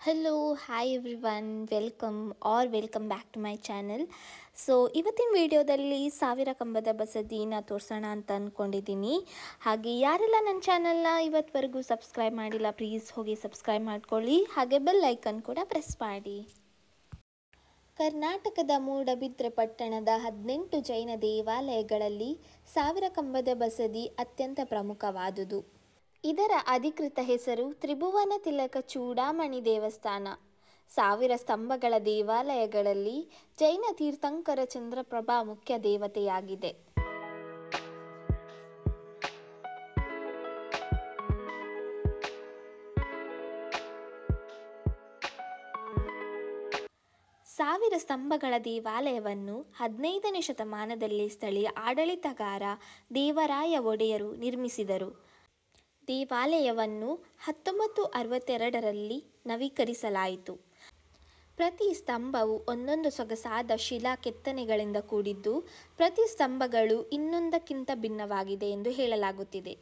hello hi everyone welcome or welcome back to my channel so ಇವತ್ತಿನ ವಿಡಿಯೋದಲ್ಲಿ ಸಾವಿರ ಕಂಬದ ಬಸದಿನ ತೋರಿಸೋಣ ಅಂತ ಅಂದ್ಕೊಂಡಿದ್ದೀನಿ ಹಾಗೆ ಯಾರೆಲ್ಲ ನನ್ನ ಚಾನಲ್ನ ಇವತ್ತವರೆಗೂ ಸಬ್ಸ್ಕ್ರೈಬ್ ಮಾಡಿಲ್ಲ ಪ್ಲೀಸ್ ಹೋಗಿ ಸಬ್ಸ್ಕ್ರೈಬ್ ಮಾಡ್ಕೊಳ್ಳಿ ಹಾಗೆ ಬೆಲ್ ಐಕನ್ ಕೂಡ ಪ್ರೆಸ್ ಮಾಡಿ ಕರ್ನಾಟಕದ ಮೂಡಬಿದ್ರೆ ಪಟ್ಟಣದ ಹದಿನೆಂಟು ಜೈನ ದೇವಾಲಯಗಳಲ್ಲಿ ಸಾವಿರ ಕಂಬದ ಬಸದಿ ಅತ್ಯಂತ ಪ್ರಮುಖವಾದುದು ಇದರ ಅಧಿಕೃತ ಹೆಸರು ತ್ರಿಭುವನ ತಿಲಕ ಚೂಡಾಮಣಿ ದೇವಸ್ಥಾನ ಸಾವಿರ ಸ್ತಂಭಗಳ ದೇವಾಲಯಗಳಲ್ಲಿ ಜೈನ ತೀರ್ಥಂಕರ ಚಂದ್ರಪ್ರಭಾ ಮುಖ್ಯ ದೇವತೆಯಾಗಿದೆ ಸಾವಿರ ಸ್ತಂಭಗಳ ದೇವಾಲಯವನ್ನು ಹದಿನೈದನೇ ಶತಮಾನದಲ್ಲಿ ಸ್ಥಳೀಯ ಆಡಳಿತಗಾರ ದೇವರಾಯ ಒಡೆಯರು ನಿರ್ಮಿಸಿದರು ದೇವಾಲಯವನ್ನು ಹತ್ತೊಂಬತ್ತು ಅರವತ್ತೆರಡರಲ್ಲಿ ನವೀಕರಿಸಲಾಯಿತು ಪ್ರತಿ ಸ್ತಂಭವು ಒಂದೊಂದು ಸೊಗಸಾದ ಶಿಲಾ ಕೆತ್ತನೆಗಳಿಂದ ಕೂಡಿದ್ದು ಪ್ರತಿ ಸ್ತಂಭಗಳು ಇನ್ನೊಂದಕ್ಕಿಂತ ಭಿನ್ನವಾಗಿದೆ ಎಂದು ಹೇಳಲಾಗುತ್ತಿದೆ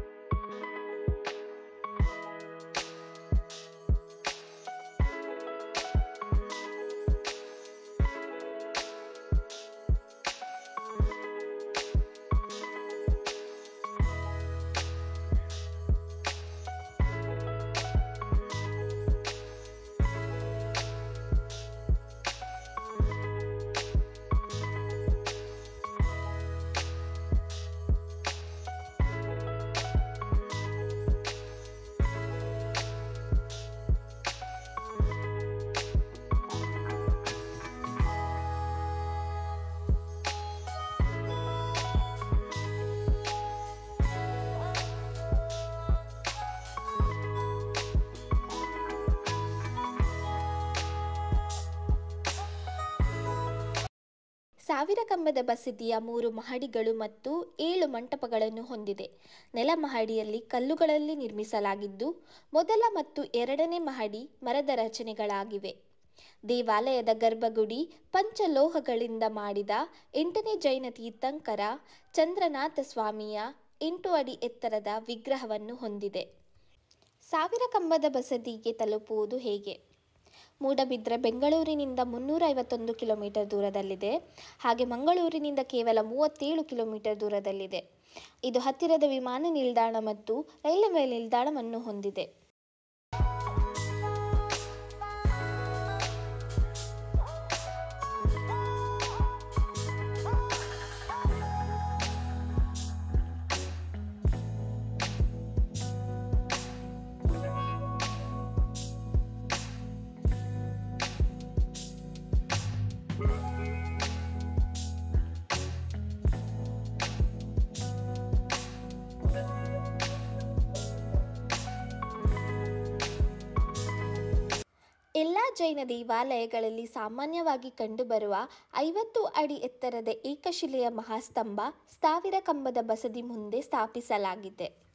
ಸಾವಿರ ಕಂಬದ ಬಸದಿಯ ಮೂರು ಮಹಡಿಗಳು ಮತ್ತು ಏಳು ಮಂಟಪಗಳನ್ನು ಹೊಂದಿದೆ ನೆಲ ಮಹಡಿಯಲ್ಲಿ ಕಲ್ಲುಗಳಲ್ಲಿ ನಿರ್ಮಿಸಲಾಗಿದ್ದು ಮೊದಲ ಮತ್ತು ಎರಡನೇ ಮಹಡಿ ಮರದ ರಚನೆಗಳಾಗಿವೆ ದೇವಾಲಯದ ಗರ್ಭಗುಡಿ ಪಂಚಲೋಹಗಳಿಂದ ಮಾಡಿದ ಎಂಟನೇ ಜೈನ ತೀರ್ಥಂಕರ ಚಂದ್ರನಾಥ ಸ್ವಾಮಿಯ ಎಂಟು ಅಡಿ ಎತ್ತರದ ವಿಗ್ರಹವನ್ನು ಹೊಂದಿದೆ ಸಾವಿರ ಕಂಬದ ಬಸದಿಗೆ ತಲುಪುವುದು ಹೇಗೆ ಮೂಡಬಿದ್ರೆ ಬೆಂಗಳೂರಿನಿಂದ ಮುನ್ನೂರ ಐವತ್ತೊಂದು ಕಿಲೋಮೀಟರ್ ದೂರದಲ್ಲಿದೆ ಹಾಗೆ ಮಂಗಳೂರಿನಿಂದ ಕೇವಲ ಮೂವತ್ತೇಳು ಕಿಲೋಮೀಟರ್ ದೂರದಲ್ಲಿದೆ ಇದು ಹತ್ತಿರದ ವಿಮಾನ ನಿಲ್ದಾಣ ಮತ್ತು ರೈಲ್ವೆ ನಿಲ್ದಾಣವನ್ನು ಹೊಂದಿದೆ ಎಲ್ಲ ಜೈನ ದೇವಾಲಯಗಳಲ್ಲಿ ಸಾಮಾನ್ಯವಾಗಿ ಕಂಡುಬರುವ ಐವತ್ತು ಅಡಿ ಎತ್ತರದ ಏಕಶಿಲೆಯ ಮಹಾಸ್ತಂಭ ಸಾವಿರ ಕಂಬದ ಬಸದಿ ಮುಂದೆ ಸ್ಥಾಪಿಸಲಾಗಿದೆ